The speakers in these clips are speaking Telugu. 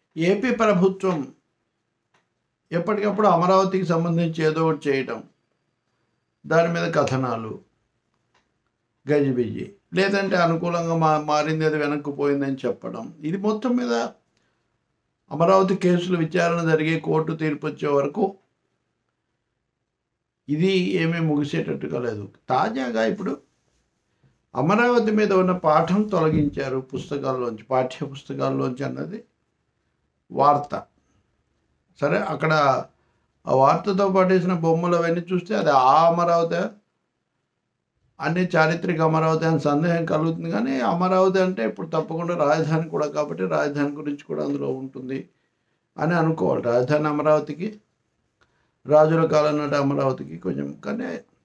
ఏపీ ప్రభుత్వం ఎప్పటికప్పుడు అమరావతికి సంబంధించి ఏదో ఒకటి చేయటం దాని మీద కథనాలు గజిబిజి లేదంటే అనుకూలంగా మా మారింది అది వెనక్కి పోయిందని చెప్పడం ఇది మొత్తం మీద అమరావతి కేసుల విచారణ జరిగే కోర్టు తీర్పు వచ్చే వరకు ఇది ఏమీ ముగిసేటట్టుగా లేదు తాజాగా ఇప్పుడు అమరావతి మీద ఉన్న పాఠం తొలగించారు పుస్తకాల్లోంచి పాఠ్య పుస్తకాల్లోంచి అన్నది వార్త సరే అక్కడ ఆ వార్తతో పాటు వేసిన బొమ్మలు అవన్నీ చూస్తే అది ఆ అమరావతి అన్ని చారిత్రక అమరావతి అని సందేహం కలుగుతుంది కానీ అమరావతి అంటే ఇప్పుడు తప్పకుండా రాజధాని కూడా కాబట్టి రాజధాని గురించి కూడా అందులో ఉంటుంది అని అనుకోవాలి రాజధాని అమరావతికి రాజుల కాలం నాటి అమరావతికి కొంచెం కానీ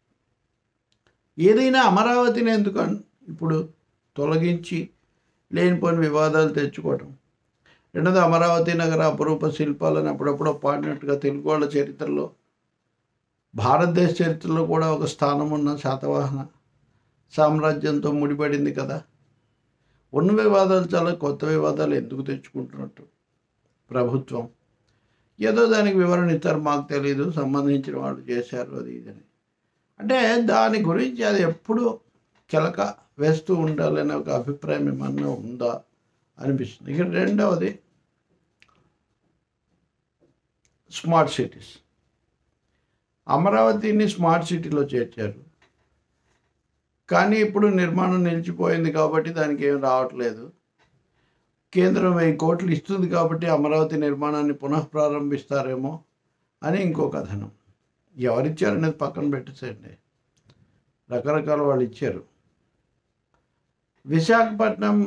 ఏదైనా అమరావతిని ఎందుకు అన్- ఇప్పుడు తొలగించి లేనిపోయిన వివాదాలు తెచ్చుకోవటం రెండోది అమరావతి నగర అపురూప శిల్పాలను అప్పుడప్పుడు పాడినట్టుగా తెలుగు వాళ్ళ చరిత్రలో భారతదేశ చరిత్రలో కూడా ఒక స్థానం ఉన్న శాతవాహన సామ్రాజ్యంతో ముడిపడింది కదా ఉన్న వివాదాలు చాలా కొత్త వివాదాలు ఎందుకు తెచ్చుకుంటున్నట్టు ప్రభుత్వం ఏదో దానికి వివరణ ఇస్తారు మాకు తెలియదు సంబంధించిన వాళ్ళు చేశారు అది ఇదని అంటే దాని గురించి అది ఎప్పుడు కిలక వేస్తూ ఉండాలనే ఒక అభిప్రాయం ఏమన్నా ఉందా అనిపిస్తుంది ఇక రెండవది స్మార్ట్ సిటీస్ అమరావతిని స్మార్ట్ సిటీలో చేర్చారు కానీ ఇప్పుడు నిర్మాణం నిలిచిపోయింది కాబట్టి దానికి ఏం రావట్లేదు కేంద్రం వెయ్యి కోట్లు ఇస్తుంది కాబట్టి అమరావతి నిర్మాణాన్ని పునః ప్రారంభిస్తారేమో అని ఇంకో కథనం ఎవరిచ్చారనేది పక్కన పెట్టేసేయండి రకరకాల వాళ్ళు ఇచ్చారు విశాఖపట్నం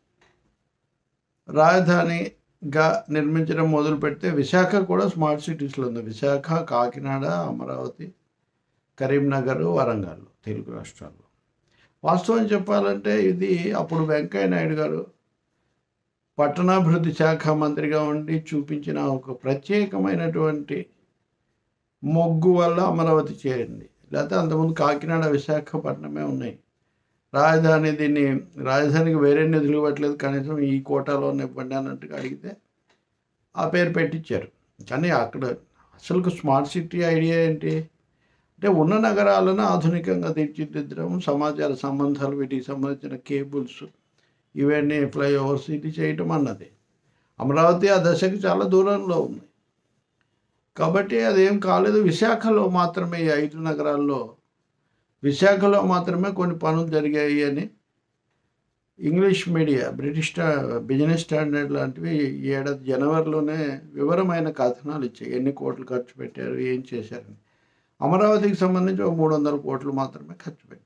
రాజధానిగా నిర్మించడం మొదలు పెడితే విశాఖ కూడా స్మార్ట్ సిటీస్లో ఉంది విశాఖ కాకినాడ అమరావతి కరీంనగర్ వరంగల్ తెలుగు రాష్ట్రాల్లో వాస్తవం చెప్పాలంటే ఇది అప్పుడు వెంకయ్య నాయుడు గారు పట్టణాభివృద్ధి శాఖ మంత్రిగా ఉండి చూపించిన ఒక ప్రత్యేకమైనటువంటి మొగ్గు వల్ల అమరావతి చేరింది లేకపోతే అంతకుముందు కాకినాడ విశాఖపట్నమే ఉన్నాయి రాజధాని దీన్ని రాజధానికి వేరే నిధులు ఇవ్వట్లేదు కనీసం ఈ కోటాలోనే ఇవ్వండి అన్నట్టుగా అడిగితే ఆ పేరు పెట్టించారు కానీ అక్కడ అసలు స్మార్ట్ సిటీ ఐడియా ఏంటి అంటే ఉన్న నగరాలను ఆధునికంగా తీర్చిదిద్దడం సమాచార సంబంధాలు వీటికి సంబంధించిన కేబుల్స్ ఇవన్నీ ఫ్లైఓవర్స్ ఇది చేయటం అన్నది అమరావతి ఆ దశకు చాలా దూరంలో ఉంది కాబట్టి అదేం కాలేదు విశాఖలో మాత్రమే ఈ ఐదు నగరాల్లో విశాఖలో మాత్రమే కొన్ని పనులు జరిగాయి అని ఇంగ్లీష్ మీడియా బ్రిటిష్ స్టా- బిజినెస్ స్టాండర్డ్ లాంటివి ఈ ఏడాది జనవరిలోనే వివరమైన కథనాలు ఇచ్చాయి ఎన్ని కోట్లు ఖర్చు పెట్టారు ఏం చేశారని అమరావతికి సంబంధించి ఒక మూడు వందల కోట్లు మాత్రమే ఖర్చు పెట్టారు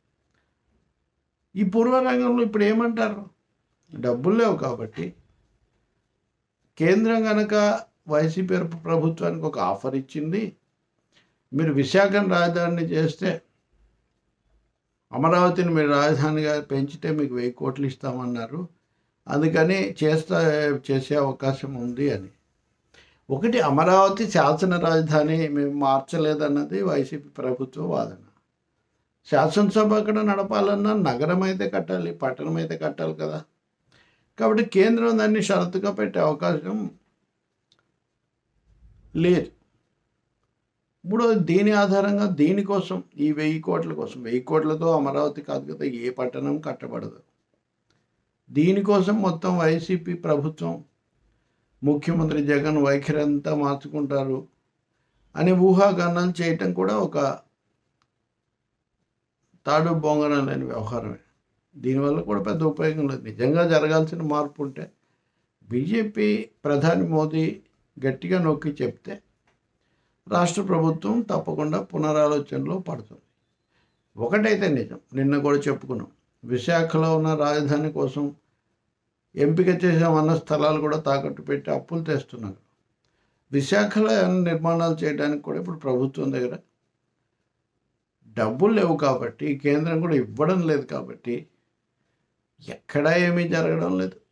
ఈ పూర్వరంగంలో ఇప్పుడు ఏమంటారు డబ్బులు లేవు కాబట్టి కేంద్రం కనుక వైసీపీ ప్రభుత్వానికి ఒక ఆఫర్ ఇచ్చింది మీరు విశాఖను రాజధాని చేస్తే అమరావతిని మీరు రాజధానిగా పెంచితే మీకు వెయ్యి కోట్లు ఇస్తామన్నారు అందుకని చేస్తా చేసే అవకాశం ఉంది అని ఒకటి అమరావతి శాసన రాజధాని మేము మార్చలేదన్నది వైసీపీ ప్రభుత్వ వాదన శాసనసభ అక్కడ నడపాలన్నా నగరం అయితే కట్టాలి పట్టణం అయితే కట్టాలి కదా కాబట్టి కేంద్రం దాన్ని షరతుగా పెట్టే అవకాశం లేదు మూడోది దీని ఆధారంగా దీనికోసం ఈ వెయ్యి కోట్ల కోసం వెయ్యి కోట్లతో అమరావతి కాదు కదా ఏ పట్టణం కట్టబడదు దీనికోసం మొత్తం వైసీపీ ప్రభుత్వం ముఖ్యమంత్రి జగన్ వైఖరి అంతా మార్చుకుంటారు అని ఊహాగానాలు చేయటం కూడా ఒక తాడు బొంగన లేని వ్యవహారమే దీనివల్ల కూడా పెద్ద ఉపయోగం లేదు నిజంగా జరగాల్సిన మార్పు ఉంటే బీజేపీ ప్రధాని మోదీ గట్టిగా నొక్కి చెప్తే రాష్ట్ర ప్రభుత్వం తప్పకుండా పునరాలోచనలో పడుతుంది ఒకటైతే నిజం నిన్న కూడా చెప్పుకున్నాం విశాఖలో ఉన్న రాజధాని కోసం ఎంపిక చేసామన్న స్థలాలు కూడా తాకట్టు పెట్టి అప్పులు తెస్తున్నారు విశాఖలో ఏమైనా నిర్మాణాలు చేయడానికి కూడా ఇప్పుడు ప్రభుత్వం దగ్గర డబ్బులు లేవు కాబట్టి కేంద్రం కూడా ఇవ్వడం లేదు కాబట్టి ఎక్కడా ఏమీ జరగడం లేదు